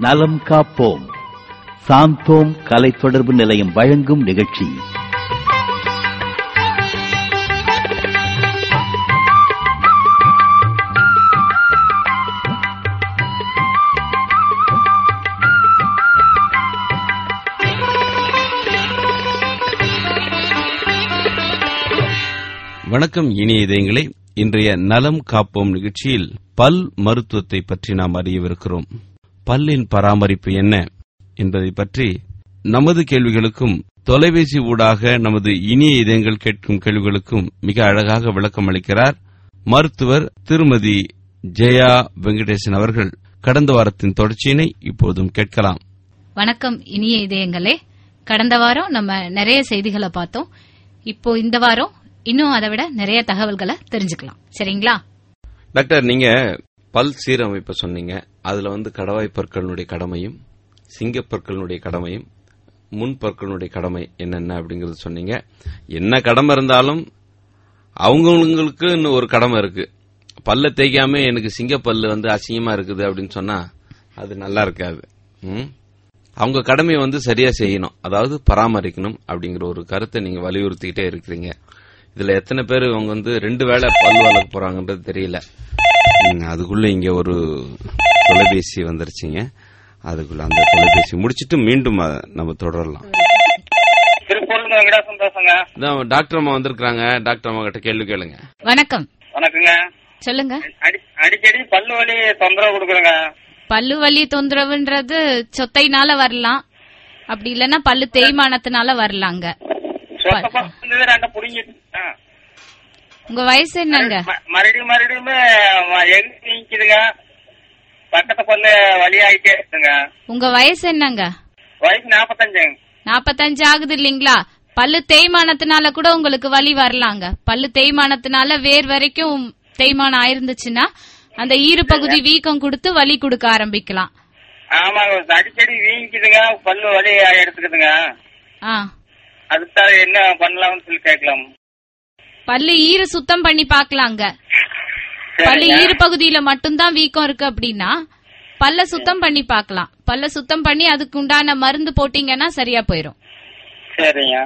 நலம் காப்போம் சாந்தோம் கலை தொடர்பு நிலையம் வழங்கும் நிகழ்ச்சி வணக்கம் இனிய இதயங்களே இன்றைய நலம் காப்போம் நிகழ்ச்சியில் பல் மருத்துவத்தை பற்றி நாம் அறியவிருக்கிறோம் பல்லின் பராமரிப்பு என்ன என்பதை பற்றி நமது கேள்விகளுக்கும் தொலைபேசி ஊடாக நமது இனிய இதயங்கள் கேட்கும் கேள்விகளுக்கும் மிக அழகாக விளக்கம் அளிக்கிறார் மருத்துவர் திருமதி ஜெயா வெங்கடேசன் அவர்கள் கடந்த வாரத்தின் தொடர்ச்சியினை இப்போதும் கேட்கலாம் வணக்கம் இனிய இதயங்களே கடந்த வாரம் நம்ம நிறைய செய்திகளை பார்த்தோம் இப்போ இந்த வாரம் இன்னும் அதை விட நிறைய தகவல்களை தெரிஞ்சுக்கலாம் சரிங்களா டாக்டர் நீங்க பல் சீரமைப்ப சொன்னீங்க அதுல வந்து கடவாய் பற்களினுடைய கடமையும் சிங்கப்பற்களினுடைய கடமையும் முன் பற்களினுடைய கடமை என்னென்ன அப்படிங்கறது சொன்னீங்க என்ன கடமை இருந்தாலும் அவங்கவுங்களுக்கு இன்னும் ஒரு கடமை இருக்கு பல்ல தேய்க்காம எனக்கு சிங்கப்பல்லு வந்து அசிங்கமா இருக்குது அப்படின்னு சொன்னா அது நல்லா இருக்காது ம்? அவங்க கடமையை வந்து சரியா செய்யணும் அதாவது பராமரிக்கணும் அப்படிங்கிற ஒரு கருத்தை நீங்க வலியுறுத்திக்கிட்டே இருக்கிறீங்க இதுல எத்தனை பேர் அவங்க வந்து ரெண்டு வேளை பல் வளர்க்க போறாங்கன்றது தெரியல ம், அதுக்குள்ள இங்க ஒரு தொலைபேசி வந்துருச்சுங்க அதுக்குள்ள அந்த தொலைபேசி முடிச்சிட்டு மீண்டும் அ, நம்ம தொடரலாம் திருப்பூர்ல வெங்கடாசன் பேசுங்க இதான் டாக்டர் அம்மா வந்திருக்காங்க டாக்டர் அம்மா கிட்ட கேள்வி கேளுங்க வணக்கம் வணக்கங்க சொல்லுங்க அடி அடிக்கடி பல்லு வலி தொந்தரவு கொடுக்குறேங்க பல்லு வலி தொந்தரவுன்றது சொத்தைனால வரலாம் அப்படி இல்லைன்னா பல்லு தேய்மானத்தினால வரலாங்க சொத்த பல்லு ரெண்ட புடிங்கிட்டு ஆ. உங்க வயசு என்னங்க ம- மறுபடியும் மறுபடியும் எங்க நீக்குதுங்க பக்கத்து பல்லு வலி ஆயிட்டே இருக்குங்க உங்க வயசு என்னங்க வயசு நாப்பத்தஞ்சுங்க நாப்பத்தஞ்சு ஆகுது இல்லீங்களா பல்லு தேய்மானத்தினால கூட உங்களுக்கு வலி வரலாங்க பல்லு தேய்மானத்தினால வேர் வரைக்கும் தேய்மானம் ஆயிருந்துச்சுன்னா அந்த ஈறு பகுதி வீக்கம் கொடுத்து வலி கொடுக்க ஆரம்பிக்கலாம் ஆமாங்க அடிக்கடி வீங்கிக்குதுங்க பல்லு வலி எடுத்துக்குதுங்க ஆ அதுக்கு என்ன பண்ணலாம்னு சொல்லி கேட்கலாம் பல்லு ஈறு சுத்தம் பண்ணி பார்க்கலாங்க பல்லு சரிங்க. ஈறு பகுதியில மட்டும்தான் வீக்கம் இருக்கு அப்படின்னா பல்ல சுத்தம் பண்ணி பார்க்கலாம் பல்ல சுத்தம் பண்ணி அதுக்கு உண்டான மருந்து போட்டீங்கன்னா சரியா போயிரும் சரிங்க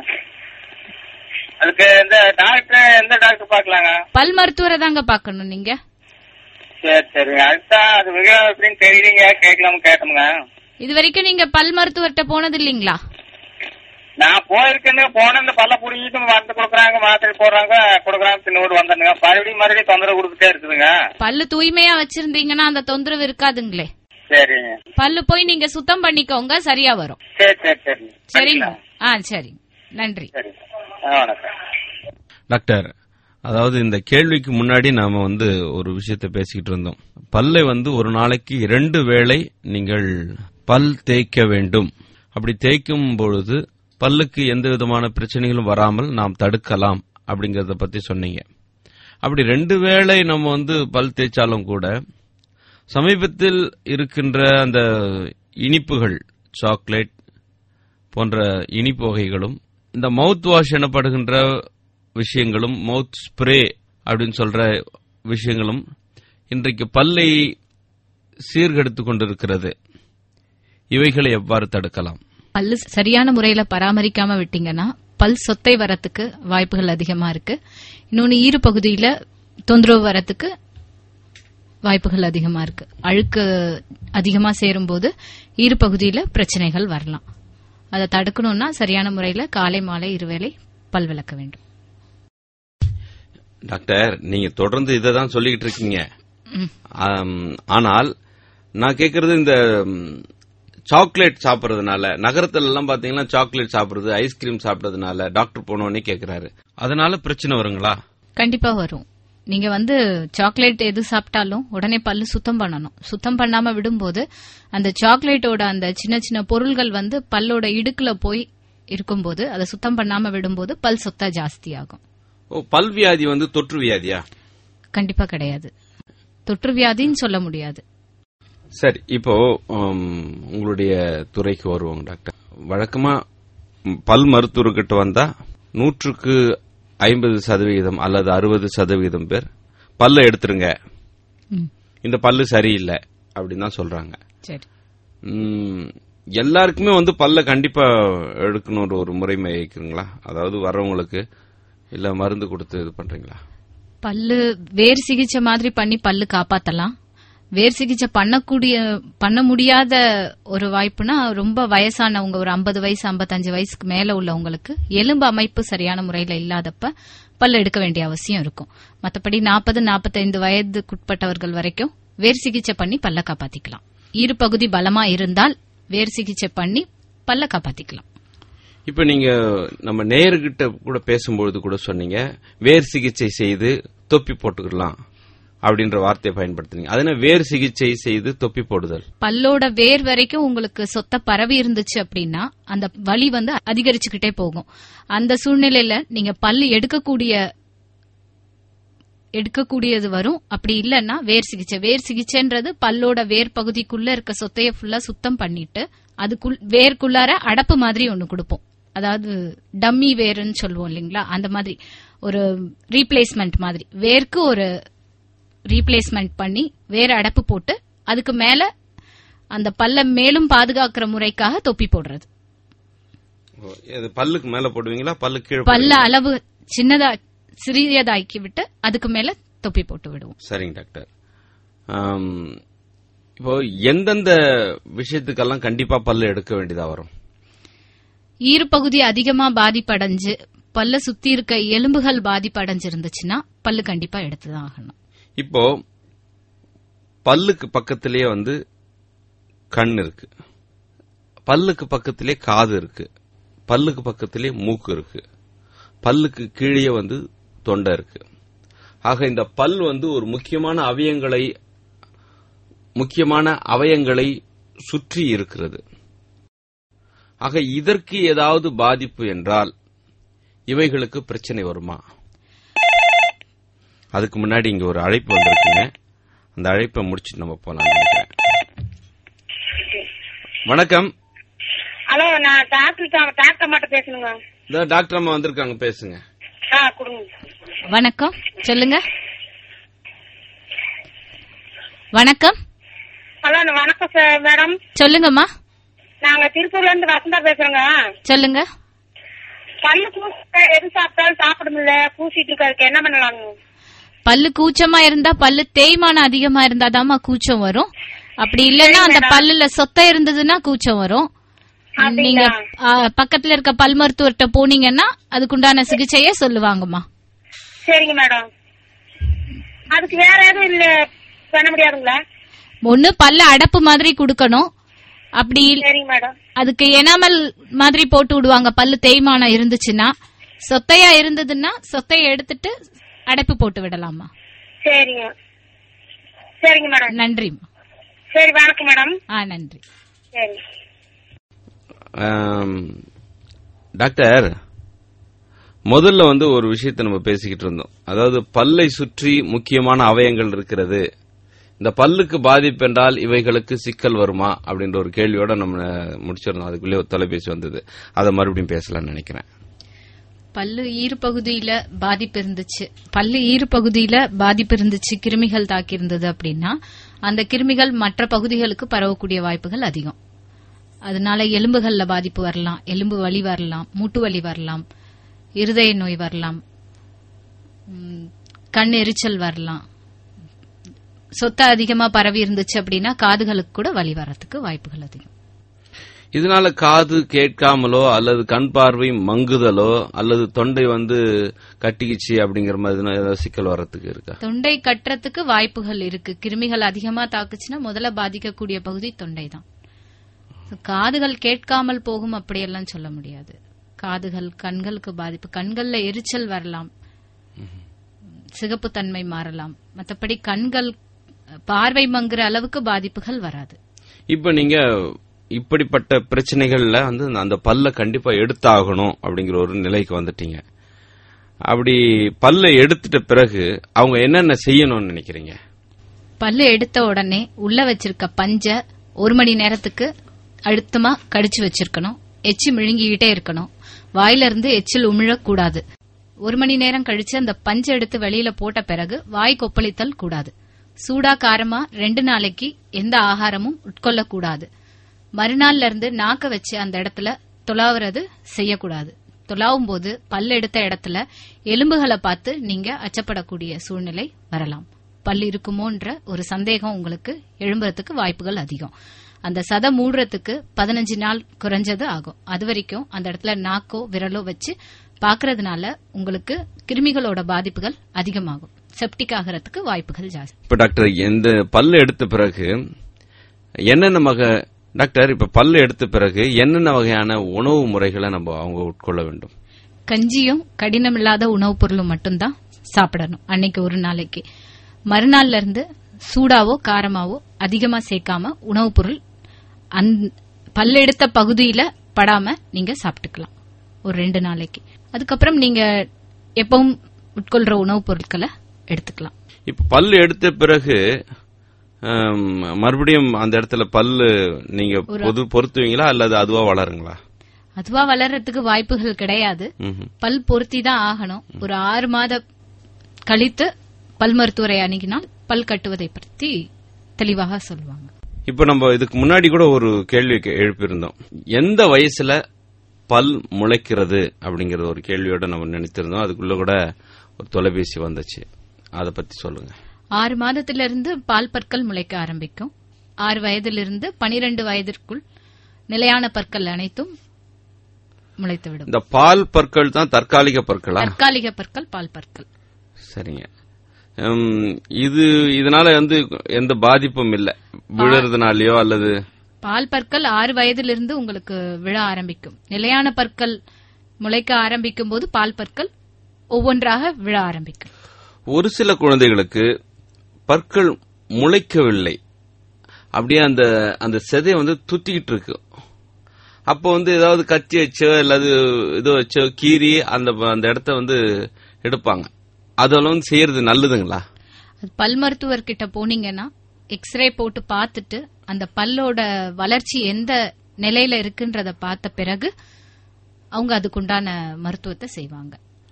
அதுக்கு எந்த டாக்டர் எந்த டாக்டர் பாக்கலாங்க பல் மருத்துவரை தாங்க பார்க்கணும் நீங்க சரி சரிங்க அதுதான் அது விவரம் எப்படின்னு தெரியலீங்க கேட்கலாம்னு கேட்டோமுங்க இது வரைக்கும் நீங்க பல் மருத்துவர்கிட்ட போனது இல்லீங்களா நான் போயிருக்கேன்னு போன இந்த பல்ல புடிங்கிட்டு மருந்து கொடுக்குறாங்க மாத்திரை போடுறாங்க கொடுக்குறாங்க பின்னோடு வந்தேனுங்க மறுபடியும் மறுபடியும் தொந்தரவு கொடுத்துட்டே இருக்குதுங்க பல்லு தூய்மையா வச்சிருந்தீங்கன்னா அந்த தொந்தரவு இருக்காதுங்களே சரிங்க பல்லு போய் நீங்க சுத்தம் பண்ணிக்கோங்க சரியா வரும் சரி சரி சரி சரிங்க ஆ சரி நன்றி சரி ஆ வணக்கம் டாக்டர் அதாவது இந்த கேள்விக்கு முன்னாடி நாம வந்து ஒரு விஷயத்த பேசிக்கிட்டு இருந்தோம் பல்லை வந்து ஒரு நாளைக்கு இரண்டு வேளை நீங்கள் பல் தேய்க்க வேண்டும் அப்படி தேய்க்கும் பொழுது பல்லுக்கு எந்த விதமான பிரச்சனைகளும் வராமல் நாம் தடுக்கலாம் அப்படிங்கறத பத்தி சொன்னீங்க அப்படி ரெண்டு வேளை நம்ம வந்து பல் தேய்ச்சாலும் கூட சமீபத்தில் இருக்கின்ற அந்த இனிப்புகள் சாக்லேட் போன்ற இனிப்பு வகைகளும் இந்த மவுத் வாஷ் எனப்படுகின்ற விஷயங்களும் மவுத் ஸ்ப்ரே அப்படின்னு சொல்ற விஷயங்களும் இன்றைக்கு பல்லை சீர்கெடுத்துக் கொண்டிருக்கிறது இவைகளை எவ்வாறு தடுக்கலாம் பல்லு சரியான முறையில பராமரிக்காம விட்டீங்கன்னா பல் சொத்தை வரத்துக்கு வாய்ப்புகள் அதிகமா இருக்கு இன்னொன்னு ஈறு பகுதியில தொந்தரவு வரத்துக்கு வாய்ப்புகள் அதிகமா இருக்கு அழுக்கு அதிகமா சேரும்போது ஈறு பகுதியில பிரச்சனைகள் வரலாம் அதை தடுக்கணும்னா சரியான முறையில காலை மாலை இருவேளை பல் விளக்க வேண்டும் டாக்டர் நீங்க தொடர்ந்து இதை தான் சொல்லிக்கிட்டு இருக்கீங்க ம். ஆம், ஆனால் நான் கேக்குறது இந்த ம், சாக்லேட் சாப்பிடுறதுனால நகரத்துல எல்லாம் பாத்தீங்கன்னா சாக்லேட் சாப்பிடுறது ஐஸ்கிரீம் சாப்பிடுறதுனால டாக்டர் போனோடனே கேக்குறாரு அதனால பிரச்சனை வருங்களா கண்டிப்பா வரும் நீங்க வந்து சாக்லேட் எது சாப்பிட்டாலும் உடனே பல்லு சுத்தம் பண்ணணும் சுத்தம் பண்ணாம விடும்போது அந்த சாக்லேட்டோட அந்த சின்ன சின்ன பொருள்கள் வந்து பல்லோட இடுக்குல போய் இருக்கும்போது அதை சுத்தம் பண்ணாம விடும்போது பல் சொத்தா ஜாஸ்தி ஆகும் ஓ பல் வியாதி வந்து தொற்று வியாதியா கண்டிப்பா கிடையாது தொற்று வியாதின்னு சொல்ல முடியாது சரி இப்போ உம், உங்களுடைய துறைக்கு வருவோம் டாக்டர் வழக்கமா ம், பல் மருத்துவர்கிட்ட வந்தா நூற்றுக்கு ஐம்பது சதவிகிதம் அல்லது அறுபது சதவிகிதம் பேர் பல்ல எடுத்துருங்க ம், இந்த பல்லு சரியில்லை அப்படின்னு தான் சொல்றாங்க சரி ம், எல்லாருக்குமே வந்து பல்ல கண்டிப்பா எடுக்கணும் ஒரு முறைமை இருக்குங்களா அதாவது வர்றவங்களுக்கு இல்ல மருந்து கொடுத்து இது பண்றீங்களா பல்லு வேர் சிகிச்சை மாதிரி பண்ணி பல்லு காப்பாத்தலாம் வேர் சிகிச்சை பண்ணக்கூடிய பண்ண முடியாத ஒரு வாய்ப்புனா ரொம்ப வயசானவங்க ஒரு 50 வயசு 55 வயசுக்கு மேல உள்ளவங்களுக்கு எலும்பு அமைப்பு சரியான முறையில இல்லாதப்ப பல் எடுக்க வேண்டிய அவசியம் இருக்கும் மத்தபடி 40 45 வயதுக்குட்பட்டவர்கள் வரைக்கும் வேர் சிகிச்சை பண்ணி பல்ல காப்பாத்திக்கலாம் ஈறு பகுதி பலமா இருந்தால் வேர் சிகிச்சை பண்ணி பல்ல காப்பாத்திக்கலாம் இப்ப நீங்க நம்ம நேருகிட்ட கூட பேசும்பொழுது கூட சொன்னீங்க வேர் சிகிச்சை செய்து தொப்பி போட்டுக்கலாம் அப்படின்ற வார்த்தையை பயன்படுத்துனீங்க அது என்ன வேர் சிகிச்சை செய்து தொப்பி போடுதல் பல்லோட வேர் வரைக்கும் உங்களுக்கு சொத்த பரவி இருந்துச்சு அப்படின்னா அந்த வலி வந்து அதிகரிச்சுக்கிட்டே போகும் அந்த சூழ்நிலையில நீங்க பல்லு எடுக்கக்கூடிய எடுக்கக்கூடியது வரும் அப்படி இல்லைன்னா வேர் சிகிச்சை வேர் சிகிச்சைன்றது பல்லோட வேர் பகுதிக்குள்ள இருக்க சொத்தைய ஃபுல்லா சுத்தம் பண்ணிட்டு அதுக்குள் வேர்க்குள்ளார அடப்பு மாதிரி ஒன்னு கொடுப்போம் அதாவது டம்மி வேர்ன்னு சொல்லுவோம் இல்லைங்களா அந்த மாதிரி ஒரு ரீப்ளேஸ்மெண்ட் மாதிரி வேர்க்கு ஒரு ரீப்ளேஸ்மெண்ட் பண்ணி வேற அடப்பு போட்டு அதுக்கு மேல அந்த பல்ல மேலும் பாதுகாக்கிற முறைக்காக தொப்பி போடுறது ஓ, இது பல்லுக்கு மேல போடுவீங்களா பல்லு கீழே பல்ல அளவு சின்னதா சிறியதாக்கி விட்டு அதுக்கு மேல தொப்பி போட்டு விடுவோம் சரிங்க டாக்டர் ஆம், இப்போ எந்தெந்த விஷயத்துக்கெல்லாம் கண்டிப்பா பல்லு எடுக்க வேண்டியதா வரும் ஈறு பகுதி அதிகமா பாதிப்படைஞ்சு பல்ல சுத்தி இருக்க எலும்புகள் பாதிப்படைஞ்சிருந்துச்சுன்னா பல்லு கண்டிப்பா எடுத்துதான் ஆகணும் இப்போ பல்லுக்கு பக்கத்திலேயே வந்து கண் இருக்கு பல்லுக்கு பக்கத்திலே காது இருக்கு பல்லுக்கு பக்கத்திலே மூக்கு இருக்கு பல்லுக்கு கீழே வந்து தொண்டை இருக்கு ஆக இந்த பல் வந்து ஒரு முக்கியமான அவயங்களை முக்கியமான அவயங்களை சுற்றி இருக்கிறது ஆக இதற்கு ஏதாவது பாதிப்பு என்றால் இவைகளுக்கு பிரச்சனை வருமா அதுக்கு முன்னாடி இங்க ஒரு அழைப்பு வந்திருக்குங்க அந்த அழைப்பை முடிச்சுட்டு நம்ம போலாம் நினைக்கிறேன் வணக்கம் ஹலோ நான் டாக்டர் டாக்டர் மட்டும் பேசணுங்க இந்த டாக்டர் அம்மா வந்திருக்காங்க பேசுங்க ஆ கொடுங்க வணக்கம் சொல்லுங்க வணக்கம் ஹலோ வணக்கம் சார் மேடம் சொல்லுங்கம்மா நாங்க திருப்பூர்ல இருந்து வசந்தா பேசுறோங்க சொல்லுங்க பல்லு கூச எது சாப்பிட்டாலும் சாப்பிட முடியல பூசிட்டு இருக்காருக்கு என்ன பண்ணலாங்க பல்லு கூச்சமா இருந்தா பல்லு தேய்மானம் அதிகமா இருந்தாதாம்மா கூச்சம் வரும் அப்படி இல்லைன்னா அந்த பல்லுல சொத்தை இருந்ததுன்னா கூச்சம் வரும் நீங்க ஆ, பக்கத்துல இருக்க பல் மருத்துவர்கிட்ட போனீங்கன்னா அதுக்குண்டான சிகிச்சையே சொல்லுவாங்கம்மா சரிங்க மேடம் அதுக்கு வேற எதுவும் இல்ல பண்ண முடியாதுங்களா ஒண்ணு பல்ல அடப்பு மாதிரி கொடுக்கணும் அப்படி இல்ல- சரிங்க மேடம் அதுக்கு எனாமல் மாதிரி போட்டு விடுவாங்க பல்லு தேய்மானம் இருந்துச்சுன்னா சொத்தையா இருந்ததுன்னா சொத்தைய எடுத்துட்டு அடைப்பு போட்டு விடலாமா சரிங்க சரிங்க மேடம் நன்றிம்மா சரி வணக்கம் மேடம் ஆ நன்றி சரி ஆம், டாக்டர் முதல்ல வந்து ஒரு விஷயத்தை நம்ம பேசிக்கிட்டு இருந்தோம் அதாவது பல்லை சுற்றி முக்கியமான அவயங்கள் இருக்கிறது இந்த பல்லுக்கு பாதிப்பு என்றால் இவைகளுக்கு சிக்கல் வருமா அப்படின்ற ஒரு கேள்வியோட நம்ம முடிச்சிருந்தோம் அதுக்குள்ளே ஒரு தொலைபேசி வந்தது அதை மறுபடியும் பேசலாம்னு நினைக்கிறேன் பல்லு ஈறு பகுதியில பாதிப்பு இருந்துச்சு பல்லு ஈறு பகுதியில பாதிப்பு இருந்துச்சு கிருமிகள் தாக்கி இருந்தது அப்படின்னா அந்த கிருமிகள் மற்ற பகுதிகளுக்கு பரவக்கூடிய வாய்ப்புகள் அதிகம் அதனால எலும்புகள்ல பாதிப்பு வரலாம் எலும்பு வலி வரலாம் மூட்டு வலி வரலாம் இருதய நோய் வரலாம் ம், கண் எரிச்சல் வரலாம் சொத்தை அதிகமா பரவி இருந்துச்சு அப்படின்னா காதுகளுக்கு கூட வலி வர்றதுக்கு வாய்ப்புகள் அதிகம் இதனால காது கேட்காமலோ அல்லது கண் பார்வை மங்குதலோ அல்லது தொண்டை வந்து கட்டிக்கிச்சு அப்படிங்கிற மாதிரி ஏதாவது சிக்கல் வர்றதுக்கு இருக்கா தொண்டை கட்டுறதுக்கு வாய்ப்புகள் இருக்கு கிருமிகள் அதிகமா தாக்குச்சுன்னா முதல்ல பாதிக்கக்கூடிய பகுதி தொண்டை தான் காதுகள் கேட்காமல் போகும் அப்படியெல்லாம் சொல்ல முடியாது காதுகள் கண்களுக்கு பாதிப்பு கண்கள்ல எரிச்சல் வரலாம் சிகப்பு தன்மை மாறலாம் மற்றபடி கண்கள் பார்வை மங்குற அளவுக்கு பாதிப்புகள் வராது இப்ப நீங்க இப்படிப்பட்ட பிரச்சனைகள்ல வந்து அந்த பல்ல கண்டிப்பா எடுத்தாகணும் அப்படிங்கிற ஒரு நிலைக்கு வந்துட்டீங்க அப்படி பல்ல எடுத்துட்ட பிறகு அவங்க என்னென்ன செய்யணும்னு நினைக்கிறீங்க பல்லு எடுத்த உடனே உள்ள வச்சிருக்க பஞ்ச ஒரு மணி நேரத்துக்கு அழுத்தமா கடிச்சு வச்சிருக்கணும் எச்சி மிழுங்கிக்கிட்டே இருக்கணும் வாயில இருந்து எச்சில் உமிழக்கூடாது ஒரு மணி நேரம் கழிச்சு அந்த பஞ்சை எடுத்து வெளியில போட்ட பிறகு வாய் கொப்பளித்தல் கூடாது சூடா காரமா ரெண்டு நாளைக்கு எந்த ஆகாரமும் உட்கொள்ளக்கூடாது மறுநாள்ல இருந்து நாக்க வச்சு அந்த இடத்துல துளாவுறது செய்யக்கூடாது துளாவும் போது பல் எடுத்த இடத்துல எலும்புகளை பார்த்து நீங்க அச்சப்படக்கூடிய சூழ்நிலை வரலாம் பல் இருக்குமோன்ற ஒரு சந்தேகம் உங்களுக்கு எழும்புறதுக்கு வாய்ப்புகள் அதிகம் அந்த சதை மூடுறதுக்கு பதினஞ்சு நாள் குறைஞ்சது ஆகும் அது வரைக்கும் அந்த இடத்துல நாக்கோ விரலோ வச்சு பாக்குறதுனால உங்களுக்கு கிருமிகளோட பாதிப்புகள் அதிகமாகும் செப்டிக் ஆகிறதுக்கு வாய்ப்புகள் ஜாஸ்தி இப்ப டாக்டர் இந்த பல்லு எடுத்த பிறகு என்னென்ன வகை டாக்டர் இப்ப பல்லு எடுத்த பிறகு என்னென்ன வகையான உணவு முறைகளை நம்ம அவங்க உட்கொள்ள வேண்டும் கஞ்சியும் கடினமில்லாத உணவுப் பொருளும் மட்டும்தான் சாப்பிடணும் அன்னைக்கு ஒரு நாளைக்கு மறுநாள்ல இருந்து சூடாவோ காரமாவோ அதிகமா சேர்க்காம உணவுப் பொருள் அந்த பல்லெடுத்த பகுதியில படாம நீங்க சாப்பிட்டுக்கலாம் ஒரு ரெண்டு நாளைக்கு அதுக்கப்புறம் நீங்க எப்பவும் உட்கொள்ற உணவுப் பொருட்களை எடுத்துக்கலாம் இப்ப பல்லு எடுத்த பிறகு ஹம், மறுபடியும் அந்த இடத்துல பல்லு நீங்க பொது பொருத்துவீங்களா அல்லது அதுவா வளருங்களா அதுவா வளர்றதுக்கு வாய்ப்புகள் கிடையாது ம்ஹும். பல் பொருத்தி தான் ஆகணும் ஒரு ஆறு மாத கழித்து பல் மருத்துவரை அணுகினால் பல் கட்டுவதை பற்றி தெளிவாக சொல்லுவாங்க இப்ப நம்ம இதுக்கு முன்னாடி கூட ஒரு கேள்வி கே- எழுப்பியிருந்தோம் எந்த வயசுல பல் முளைக்கிறது அப்படிங்கறது ஒரு கேள்வியோட நம்ம நினைத்திருந்தோம் அதுக்குள்ள கூட ஒரு தொலைபேசி வந்துச்சு அத பத்தி சொல்லுங்க ஆறு மாதத்திலிருந்து பால் பற்கள் முளைக்க ஆரம்பிக்கும் ஆறு வயதிலிருந்து பனிரெண்டு வயதிற்குள் நிலையான பற்கள் அனைத்தும் முளைத்துவிடும் இந்த பால் பற்கள் தான் தற்காலிக பற்களா தற்காலிக பற்கள் பால் பற்கள் சரிங்க ஹம், இது இதனால வந்து எந்த பாதிப்பும் இல்ல விழுறதுனாலயோ அல்லது பால் பற்கள் ஆறு வயதிலிருந்து உங்களுக்கு விழ ஆரம்பிக்கும் நிலையான பற்கள் முளைக்க ஆரம்பிக்கும் போது பால் பற்கள் ஒவ்வொன்றாக விழ ஆரம்பிக்கும் ஒரு சில குழந்தைகளுக்கு பற்கள் முளைக்கவில்லை அப்படியே அந்த அந்த செதை வந்து துத்திக்கிட்டு இருக்கு அப்போ வந்து ஏதாவது கத்தி வச்சோ அல்லது இது வச்சோ கீறி அந்த அந்த இடத்த வந்து எடுப்பாங்க அதெல்லாம் வந்து செய்யறது நல்லதுங்களா அது பல் மருத்துவர்கிட்ட போனீங்கன்னா எக்ஸ்ரே போட்டு பார்த்துட்டு அந்த பல்லோட வளர்ச்சி எந்த நிலையில இருக்குன்றத பார்த்த பிறகு அவங்க அதுக்குண்டான மருத்துவத்தை செய்வாங்க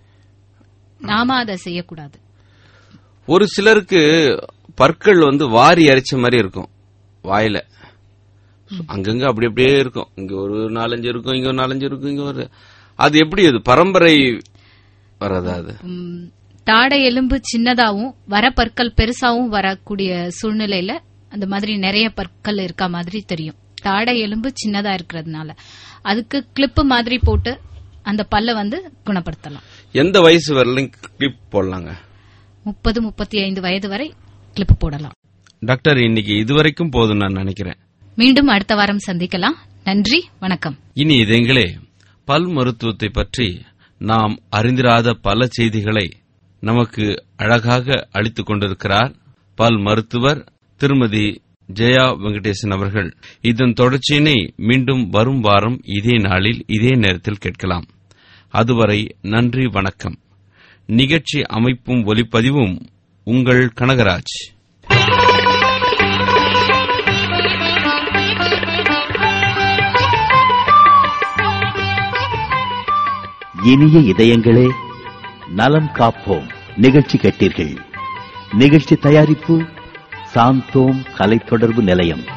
நாம அதை செய்யக்கூடாது ஒரு சிலருக்கு பற்கள் வந்து வாரி அரைச்ச மாதிரி இருக்கும் வாயில அங்கங்க அப்படி அப்படியே இருக்கும் இங்க ஒரு நாலஞ்சு இருக்கும் இங்க ஒரு நாலஞ்சு இருக்கும் இங்க ஒரு அது எப்படி அது பரம்பரை வர்றதா அது ம், தாடை எலும்பு சின்னதாவும் வர பற்கள் பெருசாவும் வரக்கூடிய சூழ்நிலையில அந்த மாதிரி நிறைய பற்கள் இருக்க மாதிரி தெரியும் தாடை எலும்பு சின்னதா இருக்கிறதுனால அதுக்கு கிளிப்பு மாதிரி போட்டு அந்த பல்ல வந்து குணப்படுத்தலாம் எந்த வயசு வரலையும் கிளிப் போடலாங்க முப்பது முப்பத்தி ஐந்து வயது வரை கிளிப்பு போடலாம் டாக்டர் இன்னைக்கு இதுவரைக்கும் போதும் நான் நினைக்கிறேன் மீண்டும் அடுத்த வாரம் சந்திக்கலாம் நன்றி வணக்கம் இனி இதெங்களே பல் மருத்துவத்தை பற்றி நாம் அறிந்திராத பல செய்திகளை நமக்கு அழகாக அளித்துக் கொண்டிருக்கிறார் பல் மருத்துவர் திருமதி ஜெயா வெங்கடேசன் அவர்கள் இதன் தொடர்ச்சியினை மீண்டும் வரும் வாரம் இதே நாளில் இதே நேரத்தில் கேட்கலாம் அதுவரை நன்றி வணக்கம் நிகழ்ச்சி அமைப்பும் ஒலிப்பதிவும் உங்கள் கனகராஜ் இனிய இதயங்களே நலம் காப்போம் நிகழ்ச்சி கேட்டீர்கள் நிகழ்ச்சி தயாரிப்பு சாந்தோம் கலை தொடர்பு நிலையம்